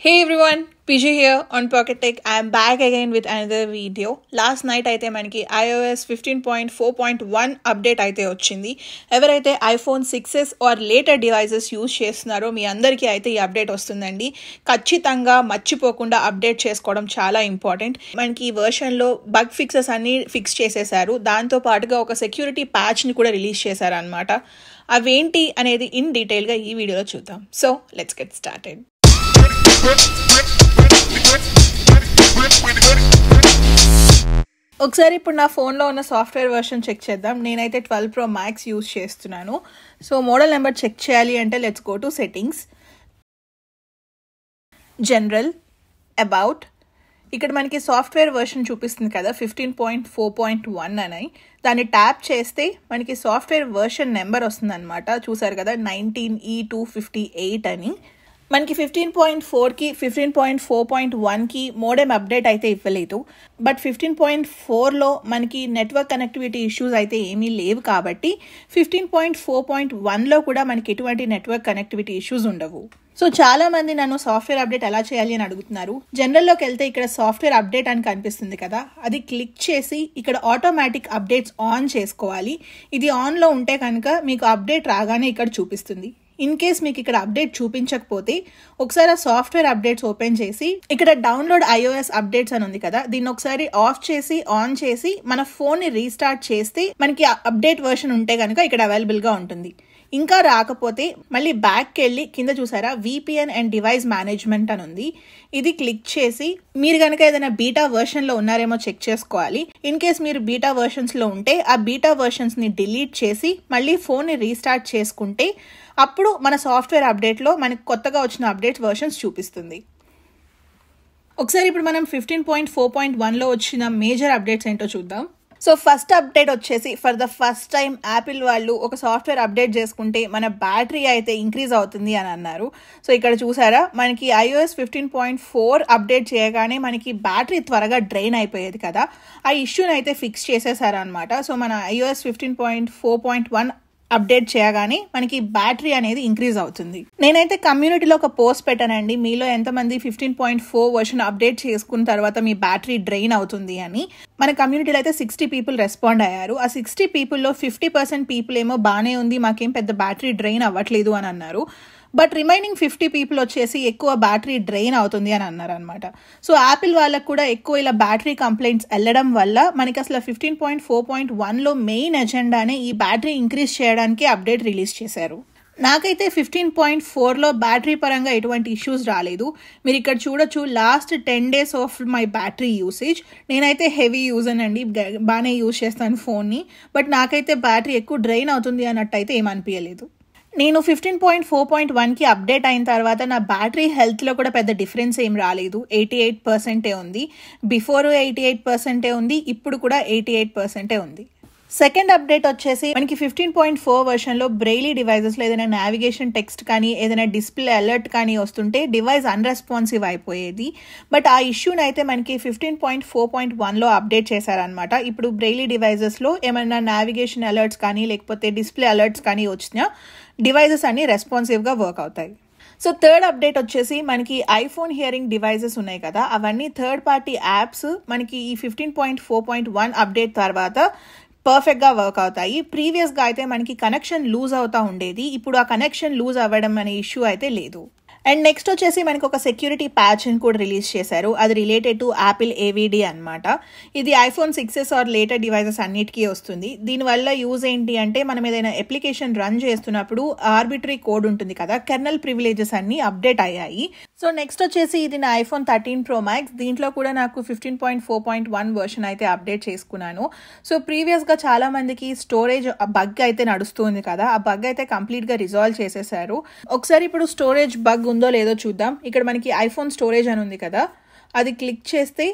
Hey everyone, PJ here on Pocket Tech. I'm back again with another video. Last night అయితే మనకి iOS fifteen point four point one update అయితే వచ్చింది ఎవరైతే iPhone six S or later devices use చేస్తున్నారో మీ అందరికీ అయితే ఈ అప్డేట్ వస్తుందండి ఖచ్చితంగా మర్చిపోకుండా అప్డేట్ చేసుకోవడం చాలా ఇంపార్టెంట్ మనకి ఈ వర్షన్లో బగ్ ఫిక్సెస్ అన్ని ఫిక్స్ చేసేసారు దాంతో పాటుగా ఒక సెక్యూరిటీ ప్యాచ్ని కూడా రిలీజ్ చేశారు అనమాట అవేంటి అనేది ఇన్ డీటెయిల్గా ఈ వీడియోలో చూద్దాం సో లెట్స్ గెట్ స్టార్టెడ్ ఒకసారి ఇప్పుడు నా ఫోన్లో ఉన్న సాఫ్ట్వేర్ వర్షన్ చెక్ చేద్దాం నేనైతే ట్వెల్వ్ ప్రో మ్యాక్స్ యూస్ చేస్తున్నాను సో మోడల్ నెంబర్ చెక్ చేయాలి అంటే let's go to settings general about ఇక్కడ మనకి సాఫ్ట్వేర్ వర్షన్ చూపిస్తుంది కదా fifteen point four point one అని దాన్ని ట్యాప్ చేస్తే మనకి సాఫ్ట్వేర్ వర్షన్ నెంబర్ వస్తుంది అనమాట చూసారు కదా నైన్టీన్ ఈ టూ ఫిఫ్టీ ఎయిట్ అని మనకి ఫిఫ్టీన్ పాయింట్ ఫోర్కి ఫిఫ్టీన్ పాయింట్ ఫోర్ పాయింట్ వన్కి మోడెం అప్డేట్ అయితే ఇవ్వలేదు బట్ ఫిఫ్టీన్ పాయింట్ ఫోర్లో మనకి నెట్వర్క్ కనెక్టివిటీ ఇష్యూస్ అయితే ఏమీ లేవు కాబట్టి ఫిఫ్టీన్ పాయింట్ ఫోర్ పాయింట్ వన్లో కూడా మనకి ఎటువంటి నెట్వర్క్ కనెక్టివిటీ ఇష్యూస్ ఉండవు సో చాలా మంది నన్ను సాఫ్ట్వేర్ అప్డేట్ ఎలా చేయాలి అని అడుగుతున్నారు జనరల్లోకి వెళ్తే ఇక్కడ సాఫ్ట్వేర్ అప్డేట్ అని కనిపిస్తుంది కదా అది క్లిక్ చేసి ఇక్కడ ఆటోమేటిక్ అప్డేట్స్ ఆన్ చేసుకోవాలి ఇది ఆన్లో ఉంటే కనుక మీకు అప్డేట్ రాగానే ఇక్కడ చూపిస్తుంది ఇన్ కేస్ మీకు ఇక్కడ అప్డేట్ చూపించకపోతే ఒకసారి ఆ సాఫ్ట్వేర్ అప్డేట్స్ ఓపెన్ చేసి ఇక్కడ డౌన్లోడ్ ఐఓఎస్ అప్డేట్స్ అని ఉంది కదా దీన్ని ఒకసారి ఆఫ్ చేసి ఆన్ చేసి మన ఫోన్ ని రీస్టార్ట్ చేస్తే మనకి అప్డేట్ వర్షన్ ఉంటే కనుక ఇక్కడ అవైలబుల్ గా ఉంటుంది ఇంకా రాకపోతే మళ్ళీ బ్యాక్కి వెళ్ళి కింద చూసారా విపిఎన్ అండ్ డివైస్ మేనేజ్మెంట్ అని ఉంది ఇది క్లిక్ చేసి మీరు కనుక ఏదైనా బీటా వర్షన్లో ఉన్నారేమో చెక్ చేసుకోవాలి ఇన్ కేస్ మీరు బీటా వర్షన్స్లో ఉంటే ఆ బీటా వర్షన్స్ని డిలీట్ చేసి మళ్ళీ ఫోన్ని రీస్టార్ట్ చేసుకుంటే అప్పుడు మన సాఫ్ట్వేర్ అప్డేట్లో మనకి కొత్తగా వచ్చిన అప్డేట్ వర్షన్స్ చూపిస్తుంది ఒకసారి ఇప్పుడు మనం ఫిఫ్టీన్ పాయింట్ ఫోర్ పాయింట్ వన్లో వచ్చిన మేజర్ అప్డేట్స్ ఏంటో చూద్దాం సో ఫస్ట్ అప్డేట్ వచ్చేసి for the first time Apple వాళ్ళు ఒక సాఫ్ట్వేర్ అప్డేట్ చేసుకుంటే మన బ్యాటరీ అయితే ఇంక్రీజ్ అవుతుంది అని అన్నారు సో ఇక్కడ చూసారా మనకి iOS fifteen point four update చేయగానే మనకి బ్యాటరీ త్వరగా డ్రైన్ అయిపోయేది కదా ఆ ఇష్యూని అయితే ఫిక్స్ చేసేసారనమాట సో మన iOS fifteen point four point one update చేయగానే మనకి బ్యాటరీ అనేది ఇంక్రీజ్ అవుతుంది నేనైతే కమ్యూనిటీలో ఒక పోస్ట్ పెట్టానండి మీలో ఎంతమంది fifteen point four version update చేసుకున్న తర్వాత మీ బ్యాటరీ డ్రైన్ అవుతుంది అని మన కమ్యూనిటీలో అయితే సిక్స్టీ పీపుల్ రెస్పాండ్ అయ్యారు ఆ సిక్స్టీ పీపుల్లో ఫిఫ్టీ పర్సెంట్ పీపుల్ ఏమో బాగానే ఉంది మాకేం పెద్ద బ్యాటరీ డ్రైన్ అవ్వట్లేదు అని అన్నారు బట్ రిమైనింగ్ ఫిఫ్టీ పీపుల్ వచ్చేసి ఎక్కువ బ్యాటరీ డ్రైన్ అవుతుంది అని అన్నారు అనమాట సో యాపిల్ వాళ్ళకు కూడా ఎక్కువ ఇలా బ్యాటరీ కంప్లైంట్స్ వెళ్ళడం వల్ల మనకి అసలు ఫిఫ్టీన్ పాయింట్ ఫోర్ పాయింట్ వన్లో మెయిన్ ఎజెండానే ఈ బ్యాటరీ ఇంక్రీజ్ చేయడానికి అప్డేట్ రిలీజ్ చేశారు నాకైతే ఫిఫ్టీన్ పాయింట్ ఫోర్లో బ్యాటరీ పరంగా ఎటువంటి ఇష్యూస్ రాలేదు మీరు ఇక్కడ చూడొచ్చు last ten days of my battery usage నేనైతే హెవీ యూజ్ అనండి బాగానే యూజ్ చేస్తాను ఫోన్ని బట్ నాకైతే బ్యాటరీ ఎక్కువ డ్రైన్ అవుతుంది అన్నట్టు అయితే ఏమనిపించలేదు నేను ఫిఫ్టీన్ పాయింట్ ఫోర్ పాయింట్ వన్కి అప్డేట్ అయిన తర్వాత నా బ్యాటరీ హెల్త్లో కూడా పెద్ద డిఫరెన్స్ ఏం రాలేదు ఎయిటీ ఎయిట్ పర్సెంటే ఉంది బిఫోర్ ఎయిటీ ఎయిట్ పర్సెంటే ఉంది ఇప్పుడు కూడా ఎయిటీ ఎయిట్ పర్సెంటే ఉంది సెకండ్ అప్డేట్ వచ్చేసి మనకి ఫిఫ్టీన్ పాయింట్ ఫోర్ వర్షన్లో బ్రెయిలీ డివైజెస్లో ఏదైనా నావిగేషన్ టెక్స్ట్ కానీ ఏదైనా డిస్ప్లే అలర్ట్ కానీ వస్తుంటే డివైస్ అన్రెస్పాన్సివ్ అయిపోయేది బట్ ఆ ఇష్యూని అయితే మనకి ఫిఫ్టీన్ పాయింట్ ఫోర్ పాయింట్ వన్లో అప్డేట్ చేశారనమాట ఇప్పుడు బ్రెయిలీ డివైజెస్లో ఏమైనా నావిగేషన్ అలర్ట్స్ కానీ లేకపోతే డిస్ప్లే అలర్ట్స్ కానీ వచ్చినా డివైజెస్ అన్ని రెస్పాన్సివ్గా వర్క్ అవుతాయి సో థర్డ్ అప్డేట్ వచ్చేసి మనకి ఐఫోన్ హియరింగ్ డివైజెస్ ఉన్నాయి కదా అవన్నీ థర్డ్ పార్టీ యాప్స్ మనకి ఈ fifteen point four point one update తర్వాత పర్ఫెక్ట్గా వర్క్ అవుతాయి ప్రీవియస్గా అయితే మనకి కనెక్షన్ లూజ్ అవుతూ ఉండేది ఇప్పుడు ఆ కనెక్షన్ లూజ్ అవ్వడం అనే ఇష్యూ అయితే లేదు అండ్ నెక్స్ట్ వచ్చేసి మనకి ఒక సెక్యూరిటీ ప్యాచ్ని కూడా రిలీజ్ చేశారు అది రిలేటెడ్ టు యాపిల్ ఏవిడి అనమాట ఇది iPhone six S or later devices అన్నిటికీ వస్తుంది దీనివల్ల యూజ్ ఏంటి అంటే మనం ఏదైనా అప్లికేషన్ రన్ చేస్తున్నప్పుడు ఆర్బిటరీ కోడ్ ఉంటుంది కదా కెర్నల్ ప్రివిలేజెస్ అన్ని అప్డేట్ అయ్యాయి సో నెక్స్ట్ వచ్చేసి ఇది నా ఐఫోన్ థర్టీన్ ప్రో మ్యాక్స్ దీంట్లో కూడా నాకు fifteen point four point one version అయితే అప్డేట్ చేసుకున్నాను సో ప్రీవియస్గా చాలా మందికి స్టోరేజ్ బగ్ అయితే నడుస్తుంది కదా ఆ బగ్ అయితే కంప్లీట్గా రిజాల్వ్ చేసేసారు ఒకసారి ఇప్పుడు స్టోరేజ్ బగ్ ఉందో లేదో చూద్దాం ఇక్కడ మనకి ఐఫోన్ స్టోరేజ్ అని ఉంది కదా అది క్లిక్ చేస్తే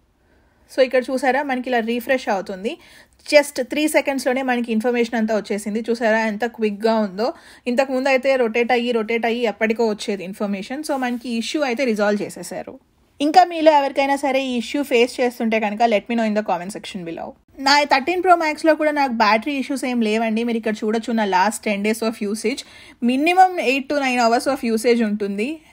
సో ఇక్కడ చూసారా మనకి ఇలా రీఫ్రెష్ అవుతుంది జస్ట్ త్రీ సెకండ్స్లోనే మనకి ఇన్ఫర్మేషన్ అంతా వచ్చేసింది చూసారా ఎంత క్విక్గా ఉందో ఇంతకు ముందు అయితే రొటేట్ అయ్యి రొటేట్ అయ్యి ఎప్పటికో వచ్చేది ఇన్ఫర్మేషన్ సో మనకి ఇష్యూ అయితే రిజాల్వ్ చేసేసారు ఇంకా మీలో ఎవరికైనా సరే ఈ ఇష్యూ ఫేస్ చేస్తుంటే కనుక let me know in the comment section below నా థర్టీన్ ప్రో మ్యాక్స్లో కూడా నాకు బ్యాటరీ ఇష్యూస్ ఏం లేవండి మీరు ఇక్కడ చూడొచ్చు నా last ten days of usage minimum eight to nine hours of usage ఉంటుంది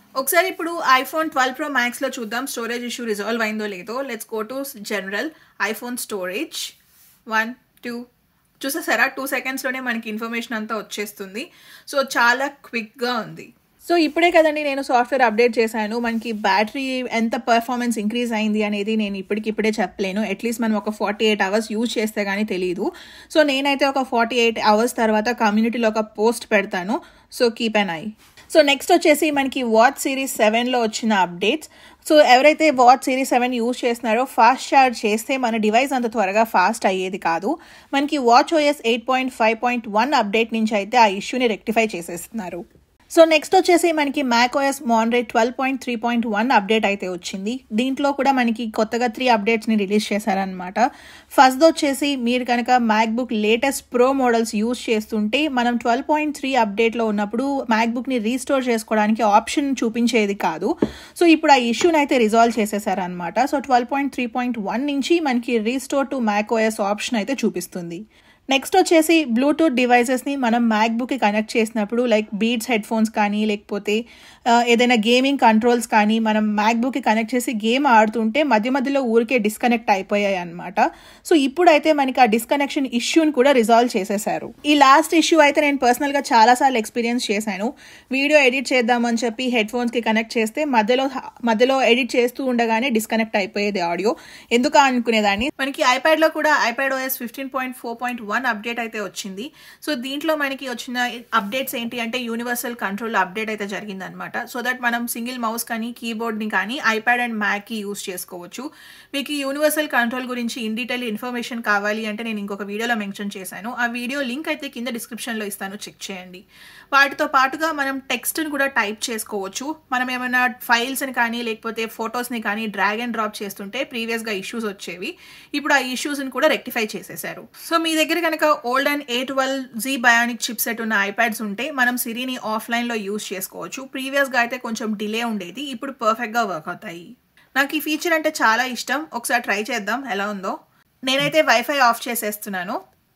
ఒకసారి ఇప్పుడు ఐఫోన్ ట్వెల్వ్ ప్రో మ్యాక్స్లో చూద్దాం స్టోరేజ్ ఇష్యూ రిజాల్వ్ అయిందో లేదో let's go to general iPhone storage one two చూసేసారా టూ సెకండ్స్లోనే మనకి ఇన్ఫర్మేషన్ అంతా వచ్చేస్తుంది సో చాలా క్విక్గా ఉంది సో ఇప్పుడే కదండి నేను సాఫ్ట్వేర్ అప్డేట్ చేశాను మనకి బ్యాటరీ ఎంత పర్ఫార్మెన్స్ ఇంక్రీజ్ అయింది అనేది నేను ఇప్పటికిప్పుడే చెప్పలేను అట్లీస్ట్ మనం ఒక ఫార్టీ ఎయిట్ అవర్స్ యూజ్ చేస్తే కానీ తెలియదు సో నేనైతే ఒక ఫార్టీ ఎయిట్ అవర్స్ తర్వాత కమ్యూనిటీలో ఒక పోస్ట్ పెడతాను so keep an eye so next వచ్చేసి మనకి వాచ్ సిరీస్ సెవెన్లో వచ్చిన అప్డేట్స్ సో ఎవరైతే వాచ్ సిరీస్ సెవెన్ యూజ్ చేస్తున్నారో ఫాస్ట్ ఛార్జ్ చేస్తే మన డివైస్ అంత త్వరగా ఫాస్ట్ అయ్యేది కాదు మనకి watch OS eight point five point one update నుంచి అయితే ఆ ఇష్యూని రెక్టిఫై చేసేస్తున్నారు సో నెక్స్ట్ వచ్చేసి మనకి మ్యాక్ ఓఎస్ మాన్రేట్ twelve point three point one update అయితే వచ్చింది దీంట్లో కూడా మనకి కొత్తగా త్రీ అప్డేట్స్ని రిలీజ్ చేశారనమాట ఫస్ట్ వచ్చేసి మీరు కనుక MacBook latest pro models use చేస్తుంటే మనం ట్వెల్వ్ పాయింట్ త్రీ అప్డేట్లో ఉన్నప్పుడు మ్యాక్బుక్ని రీస్టోర్ చేసుకోవడానికి ఆప్షన్ చూపించేది కాదు సో ఇప్పుడు ఆ ఇష్యూని అయితే రిజాల్వ్ చేసేసారనమాట so twelve point three point one నుంచి మనకి restore to Mac OS option అయితే చూపిస్తుంది నెక్స్ట్ వచ్చేసి బ్లూటూత్ డివైజెస్ని మనం మ్యాక్బుక్కి కనెక్ట్ చేసినప్పుడు లైక్ బీట్స్ హెడ్ ఫోన్స్ కానీ లేకపోతే ఏదైనా గేమింగ్ కంట్రోల్స్ కానీ మనం మ్యాక్బుక్కి కనెక్ట్ చేసి గేమ్ ఆడుతుంటే మధ్య మధ్యలో ఊరికే డిస్కనెక్ట్ అయిపోయాయి అనమాట సో ఇప్పుడైతే మనకి ఆ డిస్కనెక్షన్ ఇష్యూని కూడా రిజాల్వ్ చేసేసారు ఈ లాస్ట్ ఇష్యూ అయితే నేను పర్సనల్గా చాలాసార్లు ఎక్స్పీరియన్స్ చేశాను వీడియో ఎడిట్ చేద్దామని చెప్పి హెడ్ ఫోన్స్కి కనెక్ట్ చేస్తే మధ్యలో మధ్యలో ఎడిట్ చేస్తూ ఉండగానే డిస్కనెక్ట్ అయిపోయేది ఆడియో ఎందుకు అనుకునేదాన్ని మనకి ఐప్యాడ్లో కూడా iPad OS fifteen point four point one update అయితే వచ్చింది సో దీంట్లో మనకి వచ్చిన అప్డేట్స్ ఏంటి అంటే యూనివర్సల్ కంట్రోల్ అప్డేట్ అయితే జరిగిందనమాట సో దట్ మనం సింగిల్ మౌస్ కానీ కీబోర్డ్ని కానీ ఐప్యాడ్ అండ్ మ్యాక్కి యూస్ చేసుకోవచ్చు మీకు యూనివర్సల్ కంట్రోల్ గురించి ఇన్ డీటెయిల్ ఇన్ఫర్మేషన్ కావాలి అంటే నేను ఇంకొక వీడియోలో మెన్షన్ చేశాను ఆ వీడియో లింక్ అయితే కింద డిస్క్రిప్షన్లో ఇస్తాను చెక్ చేయండి వాటితో పాటుగా మనం టెక్స్ట్ని కూడా టైప్ చేసుకోవచ్చు మనం ఏమైనా ఫైల్స్ని కానీ లేకపోతే ఫొటోస్ని కానీ డ్రాగ్ అండ్ డ్రాప్ చేస్తుంటే ప్రీవియస్గా ఇష్యూస్ వచ్చేవి ఇప్పుడు ఆ ఇష్యూస్ని కూడా రెక్టిఫై చేసేసారు సో మీ దగ్గర కనుక old and A twelve Z bionic chipset ఉన్న ఐప్యాడ్స్ ఉంటే మనం సిరీని ఆఫ్లైన్లో యూస్ చేసుకోవచ్చు ప్రీవియస్గా అయితే కొంచెం డిలే ఉండేది ఇప్పుడు పర్ఫెక్ట్గా వర్క్ అవుతాయి నాకు ఈ ఫీచర్ అంటే చాలా ఇష్టం ఒకసారి ట్రై చేద్దాం ఎలా ఉందో నేనైతే వైఫై ఆఫ్ చేసేస్తున్నాను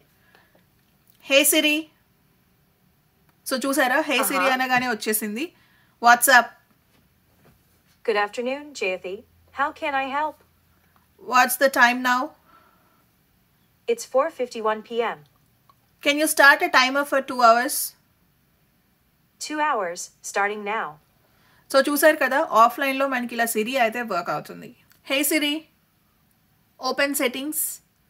హే సిరి సో చూసారా హే సిరి అనగానే వచ్చేసింది what's up Good afternoon, Jayathy. How can I help? What's the time now It's 4:51 p.m. Can you start a timer for two hours 2 hours starting now. So చూసారు కదా ఆఫ్లైన్లో మనకి ఇలా సిరి అయితే వర్క్ అవుతుంది hey Siri open settings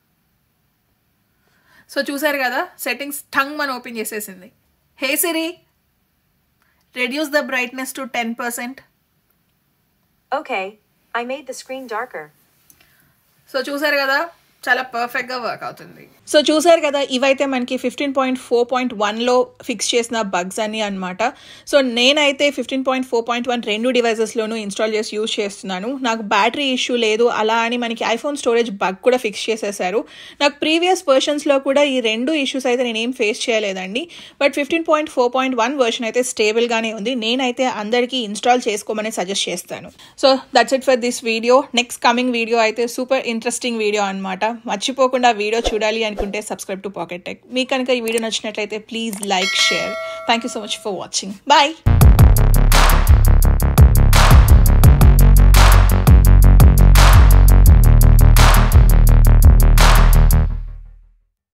so చూసారు కదా settings టంగ్ మన ఓపెన్ చేసేసింది hey Siri reduce the brightness to ten percent Okay, I made the screen darker. So చూసారు కదా చాలా పర్ఫెక్ట్గా వర్క్ అవుతుంది సో చూసారు కదా ఇవైతే మనకి ఫిఫ్టీన్ పాయింట్ ఫోర్ పాయింట్ వన్లో ఫిక్స్ చేసిన బగ్స్ అని అనమాట సో నేనైతే fifteen point four point one రెండు డివైజెస్లోనూ ఇన్స్టాల్ చేసి యూజ్ చేస్తున్నాను నాకు బ్యాటరీ ఇష్యూ లేదు అలా అని మనకి ఐఫోన్ స్టోరేజ్ బగ్ కూడా ఫిక్స్ చేసేసారు నాకు ప్రీవియస్ వర్షన్స్లో కూడా ఈ రెండు ఇష్యూస్ అయితే నేనేం ఫేస్ చేయలేదండి but fifteen point four point one version అయితే స్టేబుల్గానే ఉంది నేనైతే అందరికీ ఇన్స్టాల్ చేసుకోమని సజెస్ట్ చేస్తాను so that's it for this video next coming video అయితే సూపర్ ఇంట్రెస్టింగ్ వీడియో అనమాట మర్చిపోకుండా వీడియో చూడాలి అనుకుంటే సబ్స్క్రైబ్ టు పాకెట్ టెక్ మీకు కనుక ఈ వీడియో నచ్చినట్లయితే please like share thank you so much for watching bye